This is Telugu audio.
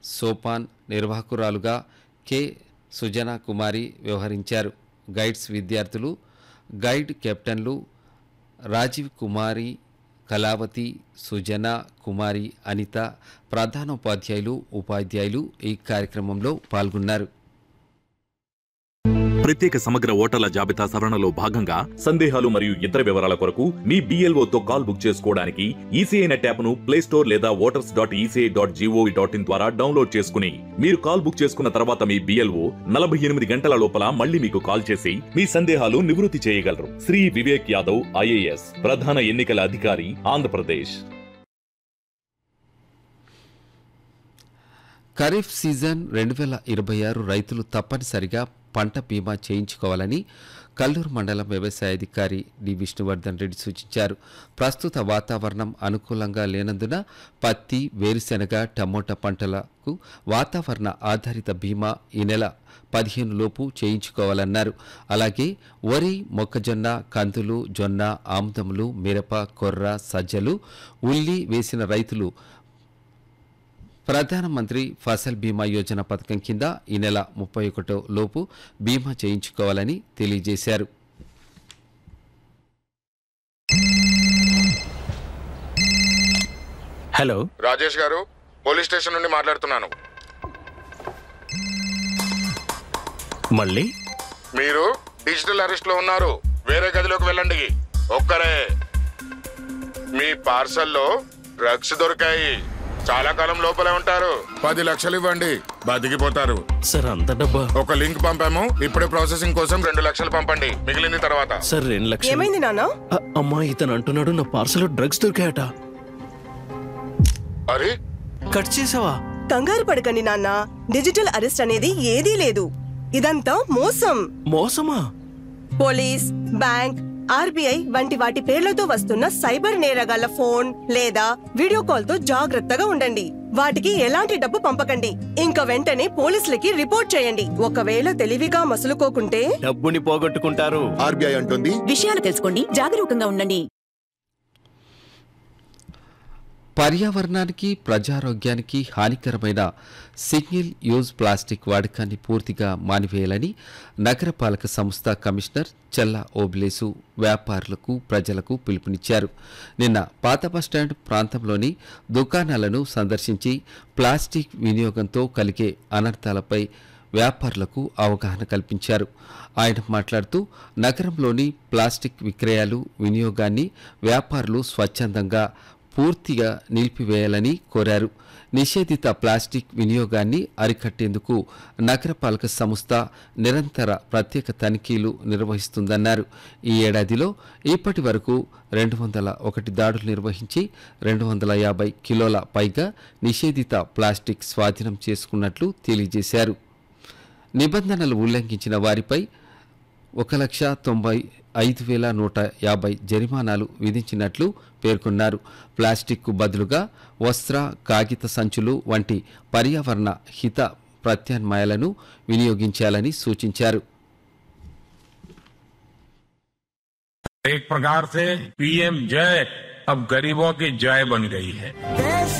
సోపాన్ నిర్వాహకురాలుగా కె సుజనా కుమారి వ్యవహరించారు గైడ్స్ విద్యార్థులు గైడ్ కెప్టెన్లు రాజీవ్ కుమారి కళావతి సుజన కుమారి అనిత ప్రధానోపాధ్యాయులు ఉపాధ్యాయులు ఈ కార్యక్రమంలో పాల్గొన్నారు ప్రత్యేక సమగ్ర ఓటర్ల జాబితా సవరణలో భాగంగా సందేహాలు మరియు ఇతర వివరాల కొరకు మీ BLO తో కాల్ బుక్ చేసుకోవడానికి ఈసీఐ నెట్ యాప్ ను ప్లే స్టోర్ లేదా voters dot ECI dot GOV dot in ద్వారా డౌన్లోడ్ చేసుకుని మీరు కాల్ బుక్ చేసుకున్న తర్వాత మీ బిఎల్ఓ నలభై ఎనిమిది గంటల లోపల మళ్ళీ మీకు కాల్ చేసి మీ సందేహాలు నివృత్తి చేయగలరు శ్రీ వివేక్ యాదవ్ ఐఏఎస్ ప్రధాన ఎన్నికల అధికారి ఆంధ్రప్రదేశ్ ఖరీఫ్ సీజన్ రెండు వేల ఇరవై ఆరు రైతులు తప్పనిసరిగా పంట బీమా చేయించుకోవాలని కల్లూరు మండలం వ్యవసాయ అధికారి డి విష్ణువర్ధన్ రెడ్డి సూచించారు ప్రస్తుత వాతావరణం అనుకూలంగా లేనందున పత్తి వేరుశెనగ టమోటా పంటలకు వాతావరణ ఆధారిత బీమా ఈ నెల పదిహేను లోపు చేయించుకోవాలన్నారు అలాగే వరి మొక్కజొన్న కందులు జొన్న ఆముదములు మిరప కొర్ర సజ్జలు ఉల్లి వేసిన రైతులు ప్రధానమంత్రి ఫసల్ బీమా యోజన పథకం కింద ఈ నెల ముప్పై ఒకటో లోపు బీమా చేయించుకోవాలని తెలియజేశారు హలో రాజేష్ గారు పోలీస్ స్టేషన్ నుండి మాట్లాడుతున్నాను మళ్ళీ మీరు డిజిటల్ అరెస్ట్ లో ఉన్నారు వేరే గదిలోకి వెళ్ళండి ఒక్కరే మీ పార్సల్లో డ్రగ్స్ దొరికాయి చాలా కాలం లోపలే ఉంటారు పది లక్షలు ఇవ్వండి బతికిపోతారు సార్ అంత డబ్బా ఒక లింక్ పంపాము ఇప్పుడే ప్రాసెసింగ్ కోసం రెండు లక్షలు పంపండి మిగిలింది తర్వాత సార్ రెండు లక్షలు ఏమైంది నాన్న అ- అమ్మా ఇతను అంటున్నాడు నా పార్సల్ డ్రగ్స్ దొరికాయట అరే కట్ చేసావా కంగారు పడకండి నాన్న డిజిటల్ అరెస్ట్ అనేది ఏదీ లేదు ఇదంతా మోసం మోసమా పోలీస్ బ్యాంక్ ఆర్బీఐ వంటి వాటి పేర్లతో వస్తున్న సైబర్ నేరగాళ్ల ఫోన్ లేదా వీడియో కాల్ తో జాగ్రత్తగా ఉండండి వాటికి ఎలాంటి డబ్బు పంపకండి ఇంకా వెంటనే పోలీసులకి రిపోర్ట్ చేయండి ఒకవేళ తెలివిగా మసులుకోకుంటే డబ్బుని పోగొట్టుకుంటారు ఆర్బీఐ అంటుంది విషయాలు తెలుసుకోండి జాగరూకంగా ఉండండి పర్యావరణానికి ప్రజారోగ్యానికి హానికరమైన సింగిల్ యూజ్ ప్లాస్టిక్ వాడకాన్ని పూర్తిగా మానివేయాలని నగరపాలక సంస్థ కమిషనర్ చెల్ల ఓబ్లేసు వ్యాపారులకు ప్రజలకు పిలుపునిచ్చారు నిన్న పాత బస్టాండ్ ప్రాంతంలోని దుకాణాలను సందర్శించి ప్లాస్టిక్ వినియోగంతో కలిగే అనర్థాలపై వ్యాపారులకు అవగాహన కల్పించారు ఆయన మాట్లాడుతూ నగరంలోని ప్లాస్టిక్ విక్రయాలు వినియోగాన్ని వ్యాపారులు స్వచ్ఛందంగా పూర్తిగా నిలిపివేయాలని కోరారు నిషేధిత ప్లాస్టిక్ వినియోగాన్ని అరికట్టేందుకు నగరపాలక సంస్థ నిరంతర ప్రత్యేక తనిఖీలు నిర్వహిస్తుందన్నారు ఈ ఏడాదిలో ఇప్పటి వరకు రెండు వందల ఒకటి దాడులు నిర్వహించి రెండు వందల యాభై కిలోల పైగా నిషేధిత ప్లాస్టిక్ స్వాధీనం చేసుకున్నట్లు తెలియజేశారు నిబంధనలు ఉల్లంఘించిన వారిపై ఒక లక్ష తొంభై ఐదు వేల నూట యాభై జరిమానాలు విధించినట్లు పేర్కొన్నారు ప్లాస్టిక్కు బదులుగా వస్త్ర కాగిత సంచులు వంటి పర్యావరణ హిత ప్రత్యామ్నాయాలను వినియోగించాలని సూచించారు एक प्रकार से पीएम जय अब गरीबों की जय बन गई है